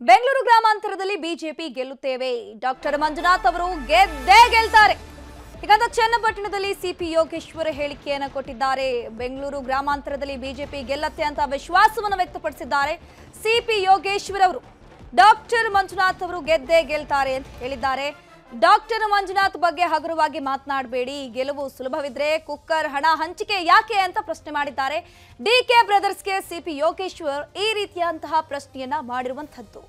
ಬೆಂಗಳೂರು ಗ್ರಾಮಾಂತರದಲ್ಲಿ ಬಿಜೆಪಿ ಗೆಲ್ಲುತ್ತೇವೆ ಡಾಕ್ಟರ್ ಮಂಜುನಾಥ್ ಅವರು ಗೆದ್ದೇ ಗೆಲ್ತಾರೆ ಹೀಗಂತ ಚನ್ನಪಟ್ಟಣದಲ್ಲಿ ಸಿಪಿ ಯೋಗೇಶ್ವರ ಹೇಳಿಕೆಯನ್ನು ಕೊಟ್ಟಿದ್ದಾರೆ ಬೆಂಗಳೂರು ಗ್ರಾಮಾಂತರದಲ್ಲಿ ಬಿಜೆಪಿ ಗೆಲ್ಲತ್ತೆ ಅಂತ ವಿಶ್ವಾಸವನ್ನು ವ್ಯಕ್ತಪಡಿಸಿದ್ದಾರೆ ಸಿಪಿ ಯೋಗೇಶ್ವರ್ ಅವರು ಡಾಕ್ಟರ್ ಮಂಜುನಾಥ್ ಅವರು ಗೆದ್ದೇ ಗೆಲ್ತಾರೆ ಅಂತ ಹೇಳಿದ್ದಾರೆ ಡಾಕ್ಟರ್ ಮಂಜುನಾಥ್ ಬಗ್ಗೆ ಹಗುರವಾಗಿ ಮಾತನಾಡಬೇಡಿ ಗೆಲುವು ಸುಲಭವಿದ್ರೆ ಕುಕ್ಕರ್ ಹಣ ಹಂಚಿಕೆ ಯಾಕೆ ಅಂತ ಪ್ರಶ್ನೆ ಮಾಡಿದ್ದಾರೆ ಡಿಕೆ ಬ್ರದರ್ಸ್ಗೆ ಸಿಪಿ ಯೋಗೇಶ್ವರ್ ಈ ರೀತಿಯಂತಹ ಪ್ರಶ್ನೆಯನ್ನ ಮಾಡಿರುವಂತದ್ದು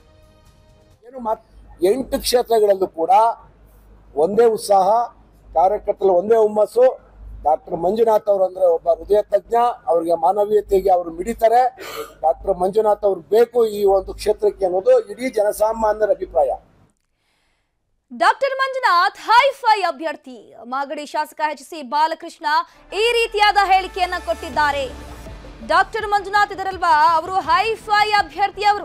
ಏನು ಮಾತ್ ಎಂಟು ಕ್ಷೇತ್ರಗಳಲ್ಲೂ ಕೂಡ ಒಂದೇ ಉತ್ಸಾಹ ಕಾರ್ಯಕರ್ತರು ಒಂದೇ ಹುಮ್ಮಸ್ಸು ಡಾಕ್ಟರ್ ಮಂಜುನಾಥ್ ಅವರು ಅಂದ್ರೆ ಒಬ್ಬ ಹೃದಯ ತಜ್ಞ ಅವರಿಗೆ ಮಾನವೀಯತೆಗೆ ಅವರು ಮಿಡಿತಾರೆ ಡಾಕ್ಟರ್ ಮಂಜುನಾಥ್ ಅವ್ರು ಬೇಕು ಈ ಒಂದು ಕ್ಷೇತ್ರಕ್ಕೆ ಅನ್ನೋದು ಇಡೀ ಜನಸಾಮಾನ್ಯರ ಅಭಿಪ್ರಾಯ ಡಾಕ್ಟರ್ ಮಂಜುನಾಥ್ ಹೈಫೈ ಅಭ್ಯರ್ಥಿ ಮಾಗಡಿ ಶಾಸಕ ಎಚ್ ಸಿ ಬಾಲಕೃಷ್ಣ ಈ ರೀತಿಯಾದ ಹೇಳಿಕೆಯನ್ನ ಕೊಟ್ಟಿದ್ದಾರೆ ಡಾಕ್ಟರ್ ಮಂಜುನಾಥ್ ಇದರಲ್ವಾ ಅವರು ಹೈಫೈ ಅಭ್ಯರ್ಥಿ ಅವರು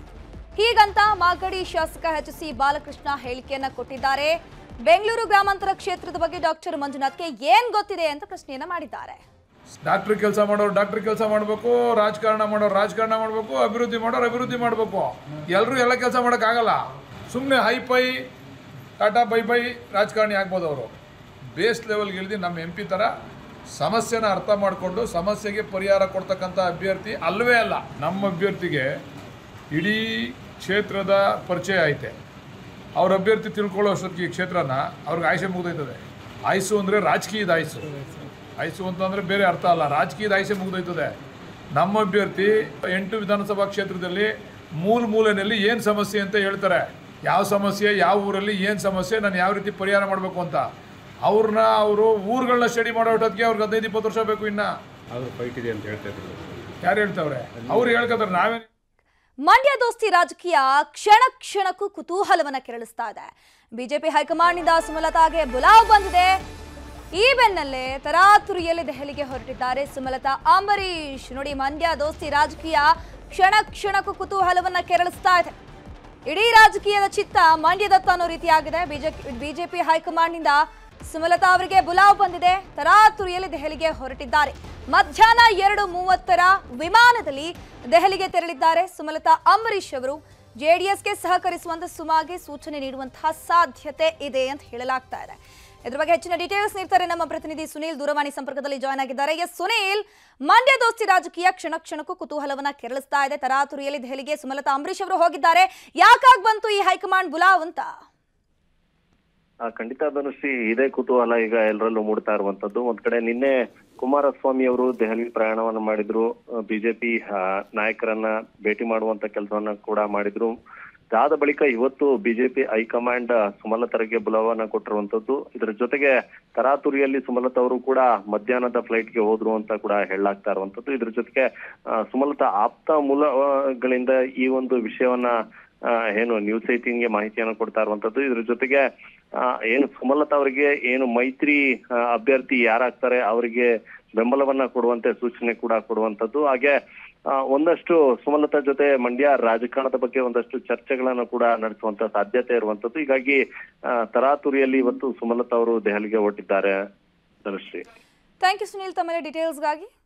ಹೀಗಂತ ಮಾಗಡಿ ಶಾಸಕ ಎಚ್ ಸಿ ಬಾಲಕೃಷ್ಣ ಹೇಳಿಕೆಯನ್ನ ಕೊಟ್ಟಿದ್ದಾರೆ ಬೆಂಗಳೂರು ಗ್ರಾಮಾಂತರ ಕ್ಷೇತ್ರದ ಬಗ್ಗೆ ಡಾಕ್ಟರ್ ಮಂಜುನಾಥ್ಗೆ ಏನ್ ಗೊತ್ತಿದೆ ಅಂತ ಪ್ರಶ್ನೆಯನ್ನ ಮಾಡಿದ್ದಾರೆ ಡಾಕ್ಟ್ರ್ ಕೆಲಸ ಮಾಡೋರು ಡಾಕ್ಟ್ರ್ ಕೆಲಸ ಮಾಡಬೇಕು ರಾಜಕಾರಣ ಮಾಡೋರು ರಾಜಕಾರಣ ಮಾಡಬೇಕು ಅಭಿವೃದ್ಧಿ ಮಾಡೋರು ಅಭಿವೃದ್ಧಿ ಮಾಡಬೇಕು ಎಲ್ಲರೂ ಎಲ್ಲ ಕೆಲಸ ಮಾಡೋಕ್ಕಾಗಲ್ಲ ಸುಮ್ಮನೆ ಹೈ ಪೈ ಟಾಟಾ ಬೈ ಬೈ ರಾಜಕಾರಣಿ ಆಗ್ಬೋದು ಅವರು ಬೇಸ್ ಲೆವೆಲ್ಗೆ ಇಳಿದು ನಮ್ಮ ಎಂ ಪಿ ಥರ ಸಮಸ್ಯೆನ ಅರ್ಥ ಮಾಡಿಕೊಂಡು ಸಮಸ್ಯೆಗೆ ಪರಿಹಾರ ಕೊಡ್ತಕ್ಕಂಥ ಅಭ್ಯರ್ಥಿ ಅಲ್ಲವೇ ಅಲ್ಲ ನಮ್ಮ ಅಭ್ಯರ್ಥಿಗೆ ಇಡೀ ಕ್ಷೇತ್ರದ ಪರಿಚಯ ಐತೆ ಅವ್ರ ಅಭ್ಯರ್ಥಿ ತಿಳ್ಕೊಳ್ಳೋ ಅಷ್ಟೊತ್ತಿಗೆ ಈ ಕ್ಷೇತ್ರನ ಅವ್ರಿಗೆ ಆಯ್ಸೆ ಮುಗ್ದೈತದೆ ಆಯ್ಸು ಅಂದರೆ ರಾಜಕೀಯದ ಆಯ್ಸು ಆಯ್ಸು ಅಂತಂದರೆ ಬೇರೆ ಅರ್ಥ ಅಲ್ಲ ರಾಜಕೀಯದ ಆಯ್ಸೆ ಮುಗ್ದೈತದೆ ನಮ್ಮ ಅಭ್ಯರ್ಥಿ ಎಂಟು ವಿಧಾನಸಭಾ ಕ್ಷೇತ್ರದಲ್ಲಿ ಮೂಲ ಮೂಲೆಯಲ್ಲಿ ಏನು ಸಮಸ್ಯೆ ಅಂತ ಹೇಳ್ತಾರೆ ಯಾವ ಸಮಸ್ಯೆ ಯಾವ ಊರಲ್ಲಿ ಏನು ಸಮಸ್ಯೆ ನಾನು ಯಾವ ರೀತಿ ಪರಿಹಾರ ಮಾಡಬೇಕು ಅಂತ ಅವ್ರನ್ನ ಅವರು ಊರುಗಳನ್ನ ಸ್ಟಡಿ ಮಾಡೋ ಹೊಟ್ಟೊತ್ತಿಗೆ ಅವ್ರಿಗೆ ಹದಿನೈದು ಇಪ್ಪತ್ತು ವರ್ಷ ಬೇಕು ಇನ್ನು ಆದ್ರೂ ಫೈಟ್ ಇದೆ ಅಂತ ಹೇಳ್ತಾ ಇದ್ರು ಯಾರು ಹೇಳ್ತಾವ್ರೆ ಅವ್ರು ಹೇಳ್ಕೊತಾರೆ ನಾವೇ ಮಂಡ್ಯ ದೋಸ್ತಿ ರಾಜಕೀಯ ಕ್ಷಣ ಕ್ಷಣಕ್ಕೂ ಕುತೂಹಲವನ್ನ ಕೆರಳಿಸ್ತಾ ಇದೆ ಬಿಜೆಪಿ ಹೈಕಮಾಂಡ್ನಿಂದ ಸುಮಲತಾಗೆ ಬುಲಾವ್ ಬಂದಿದೆ ಈ ಬೆನ್ನಲ್ಲೇ ತರಾತುರಿಯಲ್ಲಿ ದೆಹಲಿಗೆ ಹೊರಟಿದ್ದಾರೆ ಸುಮಲತಾ ಅಂಬರೀಶ್ ನೋಡಿ ಮಂಡ್ಯ ದೋಸ್ತಿ ರಾಜಕೀಯ ಕ್ಷಣ ಕ್ಷಣಕ್ಕೂ ಕುತೂಹಲವನ್ನ ಕೆರಳಿಸ್ತಾ ಇದೆ ಇಡೀ ರಾಜಕೀಯದ ಚಿತ್ತ ಮಂಡ್ಯದತ್ತ ಅನ್ನೋ ರೀತಿಯಾಗಿದೆ ಬಿಜೆಪಿ ಬಿಜೆಪಿ ಹೈಕಮಾಂಡ್ನಿಂದ ಸುಮಲತಾ ಅವರಿಗೆ ಬುಲಾವ್ ಬಂದಿದೆ ತರಾತುರಿಯಲ್ಲಿ ದೆಹಲಿಗೆ ಹೊರಟಿದ್ದಾರೆ ಮಧ್ಯಾಹ್ನ ಎರಡು ಮೂವತ್ತರ ವಿಮಾನದಲ್ಲಿ ದೆಹಲಿಗೆ ತೆರಳಿದ್ದಾರೆ ಸುಮಲತಾ ಅಂಬರೀಶ್ ಅವರು ಜೆಡಿಎಸ್ಗೆ ಸಹಕರಿಸುವಂತ ಸುಮಾಗೆ ಸೂಚನೆ ನೀಡುವಂತಹ ಸಾಧ್ಯತೆ ಇದೆ ಅಂತ ಹೇಳಲಾಗ್ತಾ ಇದೆ ಇದ್ರ ಬಗ್ಗೆ ಹೆಚ್ಚಿನ ಡೀಟೇಲ್ಸ್ ನೀಡ್ತಾರೆ ನಮ್ಮ ಪ್ರತಿನಿಧಿ ಸುನೀಲ್ ದೂರವಾಣಿ ಸಂಪರ್ಕದಲ್ಲಿ ಜಾಯ್ನ್ ಆಗಿದ್ದಾರೆ ಎಸ್ ಸುನೀಲ್ ಮಂಡ್ಯ ದೋಸ್ತಿ ರಾಜಕೀಯ ಕ್ಷಣ ಕ್ಷಣಕ್ಕೂ ಕುತೂಹಲವನ್ನ ಕೆರಳಿಸ್ತಾ ಇದೆ ತರಾತುರಿಯಲ್ಲಿ ದೆಹಲಿಗೆ ಸುಮಲತಾ ಅಂಬರೀಶ್ ಅವರು ಹೋಗಿದ್ದಾರೆ ಯಾಕಾಗ್ ಬಂತು ಈ ಹೈಕಮಾಂಡ್ ಬುಲಾವ್ ಅಂತ ಆ, ಖಂಡಿತ ಧನುಶ್ರೀ ಇದೇ ಕುತೂಹಲ ಈಗ ಎಲ್ಲರಲ್ಲೂ ಮೂಡ್ತಾ ಇರುವಂತದ್ದು ಒಂದ್ ಕಡೆ ನಿನ್ನೆ ಕುಮಾರಸ್ವಾಮಿ ಅವರು ದೆಹಲಿ ಪ್ರಯಾಣವನ್ನ ಮಾಡಿದ್ರು ಬಿಜೆಪಿ ನಾಯಕರನ್ನ ಭೇಟಿ ಮಾಡುವಂತ ಕೆಲಸವನ್ನ ಕೂಡ ಮಾಡಿದ್ರು ಅದಾದ ಬಳಿಕ ಇವತ್ತು ಬಿಜೆಪಿ ಹೈಕಮಾಂಡ್ ಸುಮಲತರಿಗೆ ಬುಲಾವನ್ನ ಕೊಟ್ಟಿರುವಂತದ್ದು ಇದರ ಜೊತೆಗೆ ತರಾತುರಿಯಲ್ಲಿ ಸುಮಲತಾ ಅವರು ಕೂಡ ಮಧ್ಯಾಹ್ನದ ಫ್ಲೈಟ್ಗೆ ಹೋದ್ರು ಅಂತ ಕೂಡ ಹೇಳಲಾಗ್ತಾ ಇರುವಂತದ್ದು ಇದ್ರ ಜೊತೆಗೆ ಆ, ಸುಮಲತಾ ಆಪ್ತ ಮೂಲಗಳಿಂದ ಈ ಒಂದು ವಿಷಯವನ್ನ ಆ, ಏನು ನ್ಯೂಸ್ ಏಟೀನ್ಗೆ ಮಾಹಿತಿಯನ್ನು ಕೊಡ್ತಾ ಇರುವಂತದ್ದು ಇದ್ರ ಜೊತೆಗೆ ಆ, ಏನು ಸುಮಲತಾ ಅವರಿಗೆ ಏನು ಮೈತ್ರಿ ಆ, ಅಭ್ಯರ್ಥಿ ಯಾರಾಗ್ತಾರೆ ಅವರಿಗೆ ಬೆಂಬಲವನ್ನ ಕೊಡುವಂತೆ ಸೂಚನೆ ಕೂಡ ಕೊಡುವಂತದ್ದು ಹಾಗೆ ಆ, ಒಂದಷ್ಟು ಸುಮಲತಾ ಜೊತೆ ಮಂಡ್ಯ ರಾಜಕಾರಣದ ಬಗ್ಗೆ ಒಂದಷ್ಟು ಚರ್ಚೆಗಳನ್ನು ಕೂಡ ನಡೆಸುವಂತ ಸಾಧ್ಯತೆ ಇರುವಂತದ್ದು ಹೀಗಾಗಿ ಆ, ತರಾತುರಿಯಲ್ಲಿ ಇವತ್ತು ಸುಮಲತಾ ಅವರು ದೆಹಲಿಗೆ ಹೊರಟಿದ್ದಾರೆ ಧನುಶ್ರೀ ಥ್ಯಾಂಕ್ ಯು ಸುನೀಲ್ ತಮ್ಮ ಡೀಟೇಲ್ಸ್ಗಾಗಿ